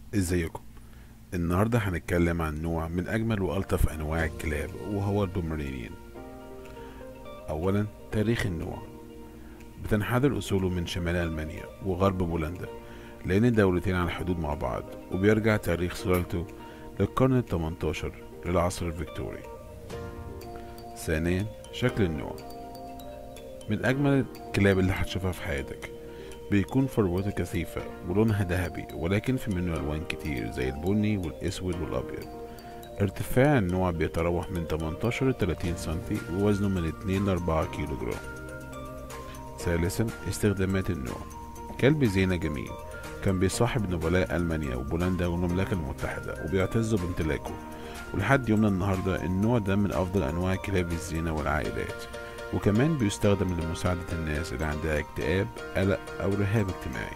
ازيكم النهاردة هنتكلم عن نوع من أجمل وألطف أنواع الكلاب وهو البومرانيان أولا تاريخ النوع بتنحدر أصوله من شمال ألمانيا وغرب بولندا لأن الدولتين على الحدود مع بعض وبيرجع تاريخ سلالته للقرن التمنتاشر للعصر الفيكتوري ثانيا شكل النوع من أجمل الكلاب اللي هتشوفها في حياتك بيكون فروته كثيفة ولونها ذهبي ولكن في منه ألوان كتير زي البني والأسود والأبيض ارتفاع النوع بيتراوح من 18 ل 30 سنتي ووزنه من 2 ل 4 كيلو جرام ثالثا استخدامات النوع كلب زينة جميل كان بيصاحب نبلاء ألمانيا وبولندا والمملكة المتحدة وبيعتزوا بامتلاكه ولحد يومنا النهاردة النوع ده من أفضل أنواع كلاب الزينة والعائلات وكمان بيستخدم لمساعدة الناس اللي عندها اكتئاب قلق أو رهاب اجتماعي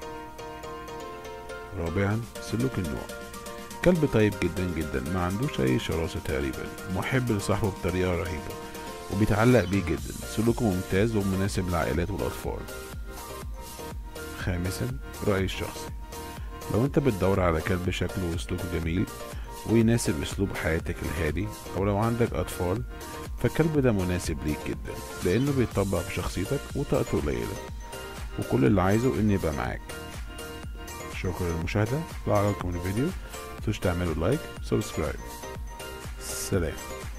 رابعا سلوك النوع كلب طيب جدا جدا ما عندوش أي شراسة تقريبا محب لصاحبه بطريقة رهيبة وبيتعلق بيه جدا سلوكه ممتاز ومناسب للعائلات والأطفال خامسا رأيي الشخصي لو انت بتدور على كلب شكله وسلوكه جميل ويناسب اسلوب حياتك الهادي او لو عندك اطفال فالكلب ده مناسب ليك جدا لانه بيطبق في شخصيتك وطاقته قليلة وكل اللي عايزه انه يبقى معاك شكرا للمشاهدة لو عجبكم الفيديو متنسوش تعملوا لايك سبسكرايب سلام